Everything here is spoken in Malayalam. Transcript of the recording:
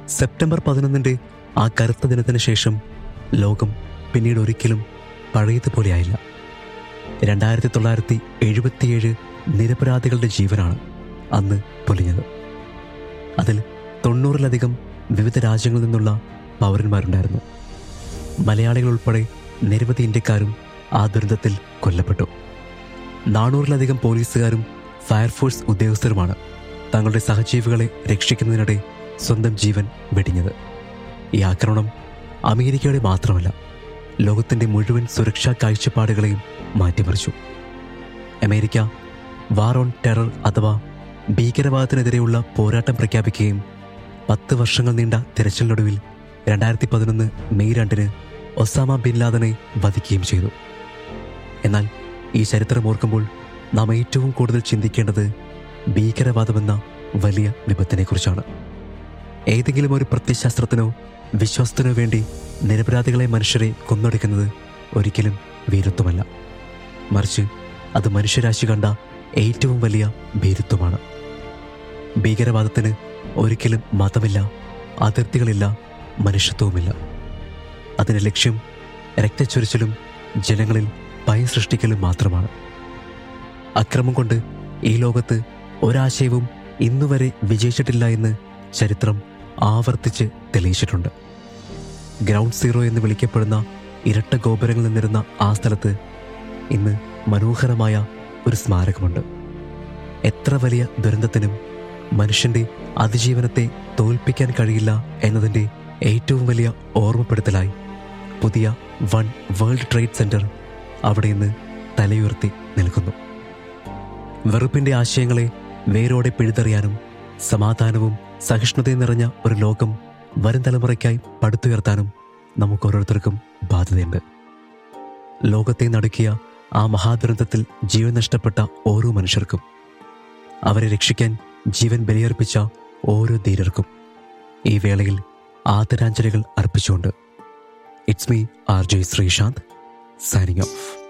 സെപ്റ്റംബർ പതിനൊന്നിൻ്റെ ആ കറുത്ത ദിനത്തിന് ശേഷം ലോകം പിന്നീട് ഒരിക്കലും പഴയതുപോലെയായില്ല രണ്ടായിരത്തി തൊള്ളായിരത്തി എഴുപത്തിയേഴ് നിരപരാധികളുടെ ജീവനാണ് അന്ന് പൊലിഞ്ഞത് അതിൽ തൊണ്ണൂറിലധികം വിവിധ രാജ്യങ്ങളിൽ നിന്നുള്ള പൗരന്മാരുണ്ടായിരുന്നു മലയാളികൾ ഉൾപ്പെടെ നിരവധി ഇന്ത്യക്കാരും ആ ദുരന്തത്തിൽ കൊല്ലപ്പെട്ടു നാനൂറിലധികം പോലീസുകാരും ഫയർഫോഴ്സ് ഉദ്യോഗസ്ഥരുമാണ് തങ്ങളുടെ സഹജീവികളെ രക്ഷിക്കുന്നതിനിടെ സ്വന്തം ജീവൻ വെടിഞ്ഞത് ഈ ആക്രമണം അമേരിക്കയുടെ മാത്രമല്ല ലോകത്തിന്റെ മുഴുവൻ സുരക്ഷാ കാഴ്ചപ്പാടുകളെയും മാറ്റിമറിച്ചു അമേരിക്ക വാർ ഓൺ ടെറർ അഥവാ ഭീകരവാദത്തിനെതിരെയുള്ള പോരാട്ടം പ്രഖ്യാപിക്കുകയും പത്ത് വർഷങ്ങൾ നീണ്ട തിരച്ചിലിനൊടുവിൽ രണ്ടായിരത്തി പതിനൊന്ന് മെയ് രണ്ടിന് ഒസാമ ബിൻ ലാദനെ വധിക്കുകയും ചെയ്തു എന്നാൽ ഈ ചരിത്രം ഓർക്കുമ്പോൾ നാം ഏറ്റവും കൂടുതൽ ചിന്തിക്കേണ്ടത് ഭീകരവാദമെന്ന വലിയ വിപത്തിനെക്കുറിച്ചാണ് ഏതെങ്കിലും ഒരു പ്രത്യയശാസ്ത്രത്തിനോ വിശ്വാസത്തിനോ വേണ്ടി നിരപരാധികളെ മനുഷ്യരെ കൊന്നൊടുക്കുന്നത് ഒരിക്കലും വീരത്വമല്ല മറിച്ച് അത് മനുഷ്യരാശി കണ്ട ഏറ്റവും വലിയ ഭീരുത്വമാണ് ഭീകരവാദത്തിന് ഒരിക്കലും മതമില്ല അതിർത്തികളില്ല മനുഷ്യത്വവുമില്ല അതിൻ്റെ ലക്ഷ്യം രക്തച്ചൊരിച്ചിലും ജനങ്ങളിൽ ഭയം സൃഷ്ടിക്കലും മാത്രമാണ് അക്രമം കൊണ്ട് ഈ ലോകത്ത് ഒരാശയവും ഇന്നുവരെ വിജയിച്ചിട്ടില്ല എന്ന് ചരിത്രം ആവർത്തിച്ച് തെളിയിച്ചിട്ടുണ്ട് ഗ്രൗണ്ട് സീറോ എന്ന് വിളിക്കപ്പെടുന്ന ഇരട്ട ഗോപുരങ്ങൾ നിന്നിരുന്ന ആ സ്ഥലത്ത് ഇന്ന് മനോഹരമായ ഒരു സ്മാരകമുണ്ട് എത്ര വലിയ ദുരന്തത്തിനും മനുഷ്യന്റെ അതിജീവനത്തെ തോൽപ്പിക്കാൻ കഴിയില്ല എന്നതിൻ്റെ ഏറ്റവും വലിയ ഓർമ്മപ്പെടുത്തലായി പുതിയ വൺ വേൾഡ് ട്രേഡ് സെന്റർ അവിടെ ഇന്ന് തലയുയർത്തി നിൽക്കുന്നു വെറുപ്പിന്റെ ആശയങ്ങളെ വേരോടെ പിഴുതെറിയാനും സമാധാനവും സഹിഷ്ണുതയും നിറഞ്ഞ ഒരു ലോകം വരും തലമുറയ്ക്കായി പടുത്തുയർത്താനും നമുക്ക് ഓരോരുത്തർക്കും ബാധ്യതയുണ്ട് ലോകത്തെ നടുക്കിയ ആ മഹാദുരന്തത്തിൽ ജീവൻ നഷ്ടപ്പെട്ട ഓരോ മനുഷ്യർക്കും അവരെ രക്ഷിക്കാൻ ജീവൻ ബലിയർപ്പിച്ച ഓരോ ധീരർക്കും ഈ വേളയിൽ ആദരാഞ്ജലികൾ അർപ്പിച്ചുകൊണ്ട് it's me R J Sreesanth signing of